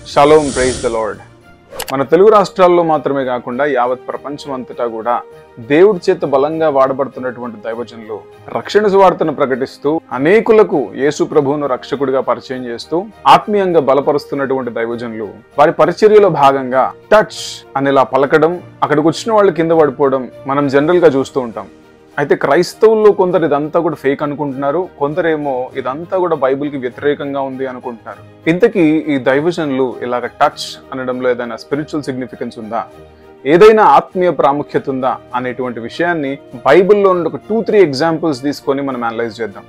shalom praise the lord మన తెలుగు రాష్ట్రాల్లో మాత్రమే కాకుండా యావత్ ప్రపంచం అంతటా కూడా దేవుడి చేత బలంగా వాడబడుతున్నటువంటి దైవజనులు రక్షణ సువార్తను ప్రకటిస్తూ అనేకులకు యేసు ప్రభువును రక్షకుడిగా పరిచయం చేస్తూ ఆత్మీయంగా బలపరుస్తున్నటువంటి దైవజనులు వారి పరిచర్యలో భాగంగా టచ్ అనేలా పలకడం అక్కడికి వచ్చిన వాళ్ళు కింద పడిపోవడం మనం జనరల్ గా చూస్తూ ఉంటాం అయితే క్రైస్తవుల్లో కొందరు ఇదంతా కూడా ఫేక్ అనుకుంటున్నారు కొందరేమో ఇదంతా కూడా బైబిల్కి వ్యతిరేకంగా ఉంది అనుకుంటున్నారు ఇంతకీ ఈ దైవజనులు ఇలాగ టచ్ అనడంలో ఏదైనా స్పిరిచువల్ సిగ్నిఫికెన్స్ ఉందా ఏదైనా ఆత్మీయ ప్రాముఖ్యత ఉందా అనేటువంటి విషయాన్ని బైబిల్లో నుండి ఒక టూ త్రీ ఎగ్జాంపుల్స్ తీసుకొని మనం అనలైజ్ చేద్దాం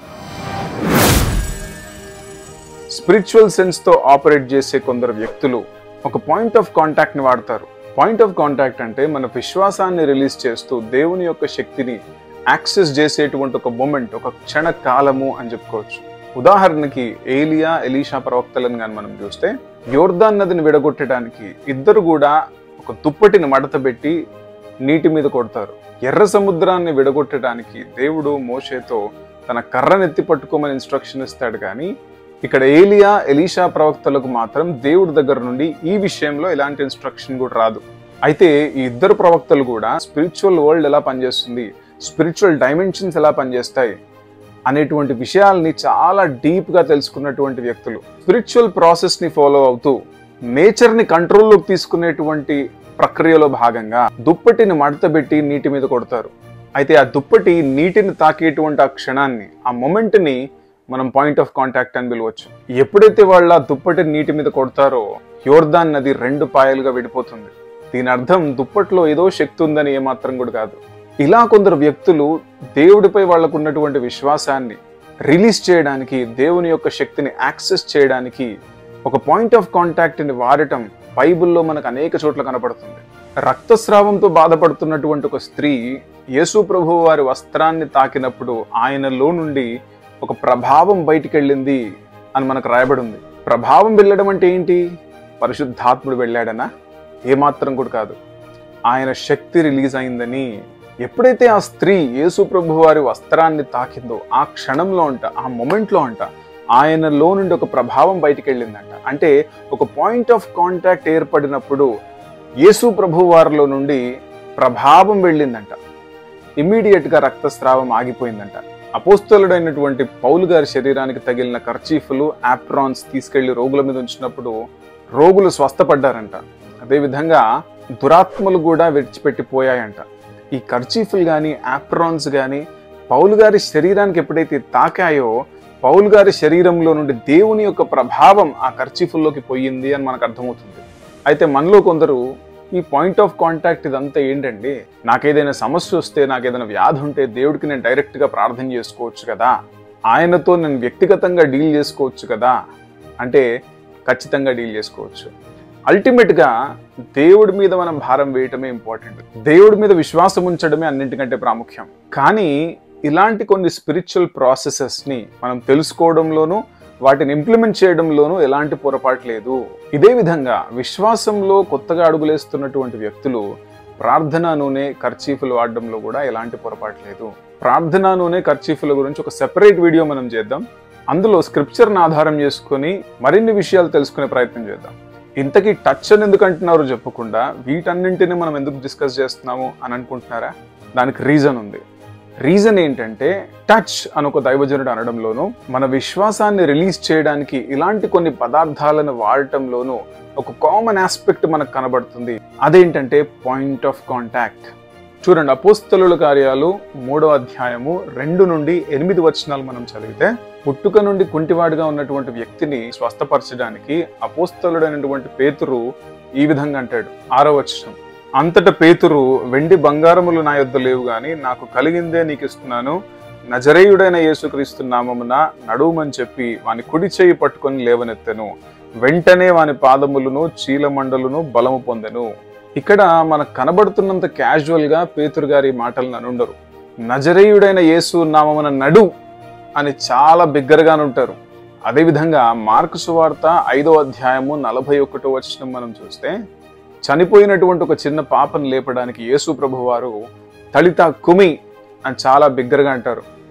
స్పిరిచువల్ సెన్స్ తో ఆపరేట్ చేసే కొందరు వ్యక్తులు ఒక పాయింట్ ఆఫ్ కాంటాక్ట్ ని వాడతారు పాయింట్ ఆఫ్ కాంటాక్ట్ అంటే మన విశ్వాసాన్ని రిలీజ్ చేస్తూ దేవుని యొక్క శక్తిని యాక్సెస్ చేసేటువంటి ఒక మూమెంట్ ఒక క్షణ కాలము అని చెప్పుకోవచ్చు ఉదాహరణకి ఏలియా ఎలీషా ప్రవక్తలను కానీ మనం చూస్తే యోర్దాన్ నదిని విడగొట్టడానికి ఇద్దరు కూడా ఒక దుప్పటిని మడతబెట్టి నీటి మీద కొడతారు ఎర్ర సముద్రాన్ని విడగొట్టడానికి దేవుడు మోషేతో తన కర్రనెత్తి పట్టుకోమని ఇన్స్ట్రక్షన్ ఇస్తాడు కానీ ఇక్కడ ఏలియా ఎలీషా ప్రవక్తలకు మాత్రం దేవుడి దగ్గర నుండి ఈ విషయంలో ఎలాంటి ఇన్స్ట్రక్షన్ కూడా రాదు అయితే ఈ ఇద్దరు ప్రవక్తలు కూడా స్పిరిచువల్ వరల్డ్ ఎలా పనిచేస్తుంది స్పిరిచువల్ డైమెన్షన్స్ ఎలా పనిచేస్తాయి అనేటువంటి విషయాల్ని చాలా డీప్ గా తెలుసుకున్నటువంటి వ్యక్తులు స్పిరిచువల్ ప్రాసెస్ ని ఫాలో అవుతూ నేచర్ ని కంట్రోల్లోకి తీసుకునేటువంటి ప్రక్రియలో భాగంగా దుప్పటిని మడతబెట్టి నీటి మీద కొడతారు అయితే ఆ దుప్పటి నీటిని తాకేటువంటి ఆ క్షణాన్ని ఆ మొమెంట్ ని మనం పాయింట్ ఆఫ్ కాంటాక్ట్ అని పిలవచ్చు ఎప్పుడైతే వాళ్ళ దుప్పటి నీటి మీద కొడతారో యోర్దాన్ నది రెండు పాయలుగా విడిపోతుంది దీని అర్థం దుప్పట్లో ఏదో శక్తి ఉందని ఏమాత్రం కూడా కాదు ఇలా కొందరు వ్యక్తులు దేవుడిపై వాళ్ళకు ఉన్నటువంటి విశ్వాసాన్ని రిలీజ్ చేయడానికి దేవుని యొక్క శక్తిని యాక్సెస్ చేయడానికి ఒక పాయింట్ ఆఫ్ కాంటాక్ట్ని వాడటం బైబిల్లో మనకు అనేక చోట్ల కనపడుతుంది రక్తస్రావంతో బాధపడుతున్నటువంటి ఒక స్త్రీ యేసు ప్రభు వారి వస్త్రాన్ని తాకినప్పుడు ఆయనలో నుండి ఒక ప్రభావం బయటికి వెళ్ళింది అని మనకు రాయబడి ఉంది ప్రభావం వెళ్ళడం అంటే ఏంటి పరిశుద్ధాత్ముడు వెళ్ళాడనా ఏమాత్రం కూడా కాదు ఆయన శక్తి రిలీజ్ అయిందని ఎప్పుడైతే ఆ స్త్రీ యేసు ప్రభు వారి వస్త్రాన్ని తాకిందో ఆ క్షణంలో అంట ఆ మొమెంట్లో అంట ఆయనలో నుండి ఒక ప్రభావం బయటికి వెళ్ళిందంట అంటే ఒక పాయింట్ ఆఫ్ కాంటాక్ట్ ఏర్పడినప్పుడు యేసు ప్రభు వారిలో నుండి ప్రభావం వెళ్ళిందంట ఇమ్మీడియట్ గా రక్తస్రావం ఆగిపోయిందంట అపోస్తలుడైనటువంటి పౌలు గారి శరీరానికి తగిలిన కర్చీఫ్లు ఆప్రాన్స్ తీసుకెళ్లి రోగుల మీద ఉంచినప్పుడు రోగులు స్వస్థపడ్డారంట అదేవిధంగా దురాత్మలు కూడా విడిచిపెట్టిపోయాయంట ఈ కర్చీఫ్లు కానీ ఆప్రాన్స్ కానీ పౌలు గారి శరీరానికి ఎప్పుడైతే తాకాయో పౌలు గారి శరీరంలో నుండి దేవుని యొక్క ప్రభావం ఆ కర్చీఫుల్లోకి పోయింది అని మనకు అర్థమవుతుంది అయితే మనలో కొందరు ఈ పాయింట్ ఆఫ్ కాంటాక్ట్ ఇదంతా ఏంటండి నాకేదైనా సమస్య వస్తే నాకేదైనా వ్యాధి ఉంటే దేవుడికి నేను డైరెక్ట్గా ప్రార్థన చేసుకోవచ్చు కదా ఆయనతో నేను వ్యక్తిగతంగా డీల్ చేసుకోవచ్చు కదా అంటే ఖచ్చితంగా డీల్ చేసుకోవచ్చు అల్టిమేట్గా దేవుడి మీద మనం భారం వేయటమే ఇంపార్టెంట్ దేవుడి మీద విశ్వాసం ఉంచడమే అన్నింటికంటే ప్రాముఖ్యం కానీ ఇలాంటి కొన్ని స్పిరిచువల్ ప్రాసెసెస్ని మనం తెలుసుకోవడంలోనూ వాటిని ఇంప్లిమెంట్ చేయడంలోనూ ఎలాంటి పొరపాటు లేదు ఇదే విధంగా విశ్వాసంలో కొత్తగా అడుగులేస్తున్నటువంటి వ్యక్తులు ప్రార్థనా నూనె ఖర్చీఫులు వాడడంలో కూడా ఎలాంటి పొరపాటు లేదు ప్రార్థనా నూనె ఖర్చీఫుల గురించి ఒక సెపరేట్ వీడియో మనం చేద్దాం అందులో స్క్రిప్చర్ని ఆధారం చేసుకొని మరిన్ని విషయాలు తెలుసుకునే ప్రయత్నం చేద్దాం ఇంతకీ టచ్ అని ఎందుకు అంటున్నారో చెప్పకుండా వీటన్నింటిని మనం ఎందుకు డిస్కస్ చేస్తున్నాము అని అనుకుంటున్నారా దానికి రీజన్ ఉంది రీజన్ ఏంటంటే టచ్ అని ఒక దైవజనుడు అనడంలోనూ మన విశ్వాసాన్ని రిలీజ్ చేయడానికి ఇలాంటి కొన్ని పదార్థాలను వాడటంలోనూ ఒక కామన్ ఆస్పెక్ట్ మనకు కనబడుతుంది అదేంటంటే పాయింట్ ఆఫ్ కాంటాక్ట్ చూడండి అపోస్తలుల కార్యాలు మూడో అధ్యాయము రెండు నుండి ఎనిమిది వచనాలు మనం చదివితే పుట్టుక నుండి కుంటివాడిగా ఉన్నటువంటి వ్యక్తిని స్వస్థపరచడానికి అపోస్తలుడైనటువంటి పేతురు ఈ విధంగా అంటాడు ఆరో వచనం అంతట పేతురు వెండి బంగారములు నా యొద్ద లేవు గాని నాకు కలిగిందే నీకు ఇస్తున్నాను నజరేయుడైన యేసుక్రీస్తు నామమున నడుమని చెప్పి వాని కుడి చేయి పట్టుకొని లేవనెత్తెను వెంటనే వాని పాదములను చీలమండలును బలము పొందెను ఇక్కడ మనకు కనబడుతున్నంత క్యాజువల్ గా పేతురు గారి మాటలను అనుండరు నజరేయుడైన యేసు నామమున నడు అని చాలా బిగ్గరగానే ఉంటారు అదేవిధంగా మార్కు సువార్త ఐదో అధ్యాయము నలభై ఒకటో వచనం మనం చూస్తే చనిపోయినటువంటి ఒక చిన్న పాపను లేపడానికి యేసు ప్రభు వారు తళిత కుమి అని చాలా బిగ్గరగా అంటారు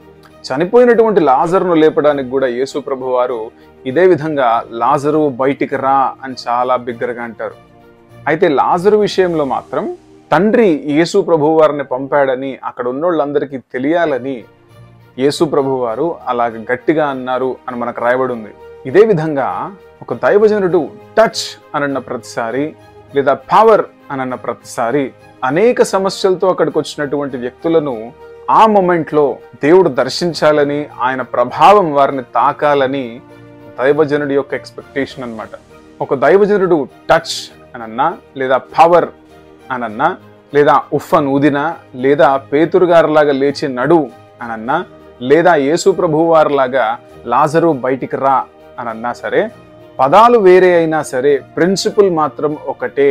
చనిపోయినటువంటి లాజరును లేపడానికి కూడా యేసు ప్రభు వారు ఇదే విధంగా లాజరు బయటికి రా అని చాలా బిగ్గరగా అంటారు అయితే లాజరు విషయంలో మాత్రం తండ్రి యేసు ప్రభు వారిని పంపాడని అక్కడ ఉన్నోళ్ళందరికీ తెలియాలని యేసు ప్రభు వారు అలాగ గట్టిగా అన్నారు అని మనకు రాయబడి ఉంది ఇదే విధంగా ఒక దైవజనుడు టచ్ అనన్న ప్రతిసారి లేదా పవర్ అనన్న ప్రతిసారి అనేక సమస్యలతో అక్కడికి వచ్చినటువంటి వ్యక్తులను ఆ మొమెంట్లో దేవుడు దర్శించాలని ఆయన ప్రభావం వారిని తాకాలని దైవజనుడి యొక్క ఎక్స్పెక్టేషన్ అన్నమాట ఒక దైవజనుడు టచ్ అనన్నా లేదా పవర్ అనన్నా లేదా ఉఫ్ఫన్ ఊదినా లేదా పేతురుగారిలాగా లేచి నడు అనన్నా లేదా యేసు ప్రభువు వారిలాగా లాజరు బయటికి రా అని అన్నా సరే పదాలు వేరే అయినా సరే ప్రిన్సిపల్ మాత్రం ఒకటే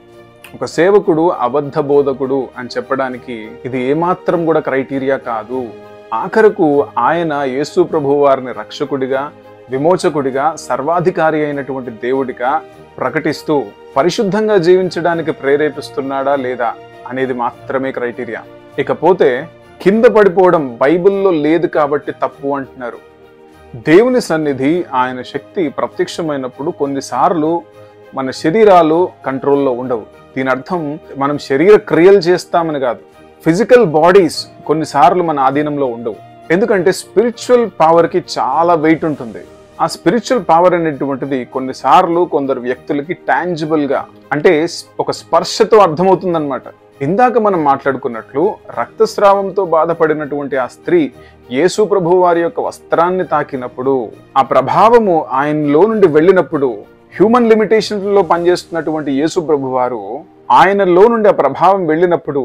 ఒక సేవకుడు అబద్ధ బోధకుడు అని చెప్పడానికి ఇది ఏమాత్రం కూడా క్రైటీరియా కాదు ఆఖరకు ఆయన యేసు ప్రభు వారిని రక్షకుడిగా విమోచకుడిగా సర్వాధికారి అయినటువంటి దేవుడిగా ప్రకటిస్తూ పరిశుద్ధంగా జీవించడానికి ప్రేరేపిస్తున్నాడా లేదా అనేది మాత్రమే క్రైటీరియా ఇకపోతే కింద పడిపోవడం బైబిల్లో లేదు కాబట్టి తప్పు అంటున్నారు దేవుని సన్నిధి ఆయన శక్తి ప్రత్యక్షమైనప్పుడు కొన్నిసార్లు మన శరీరాలు కంట్రోల్లో ఉండవు దీని అర్థం మనం శరీర క్రియలు చేస్తామని కాదు ఫిజికల్ బాడీస్ కొన్నిసార్లు మన ఆధీనంలో ఉండవు ఎందుకంటే స్పిరిచువల్ పవర్కి చాలా వెయిట్ ఉంటుంది ఆ స్పిరిచువల్ పవర్ అనేటువంటిది కొన్నిసార్లు కొందరు వ్యక్తులకి tangible గా అంటే ఒక స్పర్శతో అర్థమవుతుందన్నమాట ఇందాక మనం మాట్లాడుకున్నట్లు రక్తస్రావంతో బాధపడినటువంటి ఆ స్త్రీ యేసు ప్రభు వారి యొక్క వస్త్రాన్ని తాకినప్పుడు ఆ ప్రభావము ఆయనలో నుండి వెళ్ళినప్పుడు హ్యూమన్ లిమిటేషన్లో పనిచేస్తున్నటువంటి యేసు ప్రభు వారు ఆయనలో నుండి ఆ ప్రభావం వెళ్ళినప్పుడు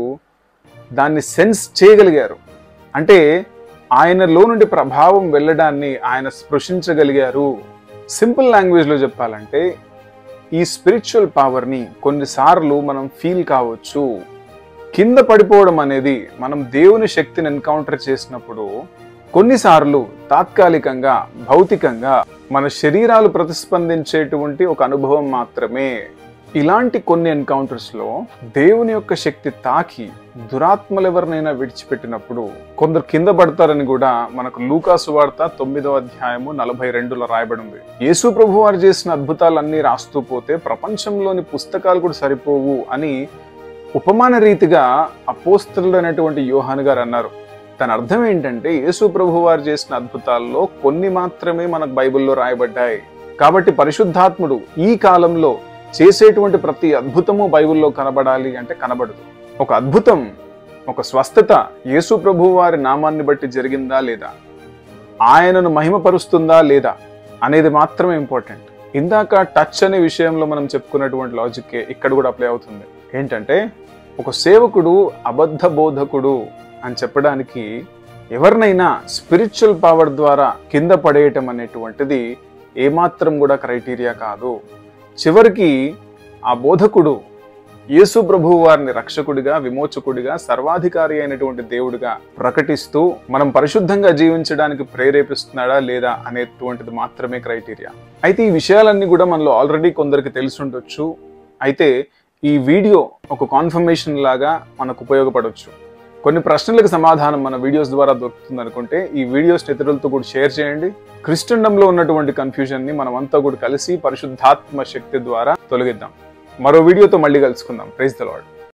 దాన్ని సెన్స్ చేయగలిగారు అంటే ఆయనలో నుండి ప్రభావం వెళ్ళడాన్ని ఆయన స్పృశించగలిగారు సింపుల్ లాంగ్వేజ్లో చెప్పాలంటే ఈ స్పిరిచువల్ పవర్ని కొన్నిసార్లు మనం ఫీల్ కావచ్చు కింద పడిపోవడం అనేది మనం దేవుని శక్తిని ఎన్కౌంటర్ చేసినప్పుడు కొన్నిసార్లు తాత్కాలికంగా భౌతికంగా మన శరీరాలు ప్రతిస్పందించేటువంటి ఒక అనుభవం మాత్రమే ఇలాంటి కొన్ని ఎన్కౌంటర్స్ లో దేవుని యొక్క శక్తి తాకి దురాత్మలు ఎవరినైనా విడిచిపెట్టినప్పుడు కొందరు కింద పడతారని కూడా మనకు లూకాసు వార్త తొమ్మిదో అధ్యాయము నలభై రెండులో రాయబడి ఉంది యేసు ప్రభు వారు చేసిన అద్భుతాలన్నీ రాస్తూ పోతే ప్రపంచంలోని పుస్తకాలు కూడా సరిపోవు అని ఉపమాన రీతిగా అపోస్తలుడు అనేటువంటి యోహాను గారు అన్నారు దాని అర్థం ఏంటంటే యేసు ప్రభు వారు చేసిన అద్భుతాల్లో కొన్ని మాత్రమే మనకు బైబిల్లో రాయబడ్డాయి కాబట్టి పరిశుద్ధాత్ముడు ఈ కాలంలో చేసేటువంటి ప్రతి అద్భుతము బైబిల్లో కనబడాలి అంటే కనబడదు ఒక అద్భుతం ఒక స్వస్థత యేసు ప్రభు వారి నామాన్ని బట్టి జరిగిందా లేదా ఆయనను మహిమపరుస్తుందా లేదా అనేది మాత్రమే ఇంపార్టెంట్ ఇందాక టచ్ అనే విషయంలో మనం చెప్పుకున్నటువంటి లాజిక్ ఇక్కడ కూడా అప్లై అవుతుంది ఏంటంటే ఒక సేవకుడు అబద్ధ బోధకుడు అని చెప్పడానికి ఎవరినైనా స్పిరిచువల్ పవర్ ద్వారా కింద పడేయటం అనేటువంటిది ఏమాత్రం కూడా క్రైటీరియా కాదు చివరికి ఆ బోధకుడు యేసు ప్రభువు వారిని రక్షకుడిగా విమోచకుడిగా సర్వాధికారి అయినటువంటి దేవుడిగా ప్రకటిస్తూ మనం పరిశుద్ధంగా జీవించడానికి ప్రేరేపిస్తున్నాడా లేదా అనేటువంటిది మాత్రమే క్రైటీరియా అయితే ఈ విషయాలన్నీ కూడా మనలో ఆల్రెడీ కొందరికి తెలిసుండొచ్చు అయితే ఈ వీడియో ఒక కాన్ఫర్మేషన్ లాగా మనకు ఉపయోగపడవచ్చు కొన్ని ప్రశ్నలకు సమాధానం మన వీడియోస్ ద్వారా దొరుకుతుంది అనుకుంటే ఈ వీడియోస్ ఇతరులతో కూడా షేర్ చేయండి క్రిస్టండంలో ఉన్నటువంటి కన్ఫ్యూజన్ ని మనం అంతా కూడా కలిసి పరిశుద్ధాత్మ శక్తి ద్వారా తొలగిద్దాం మరో వీడియోతో మళ్ళీ కలుసుకుందాం ప్రైజ్ ద లార్డ్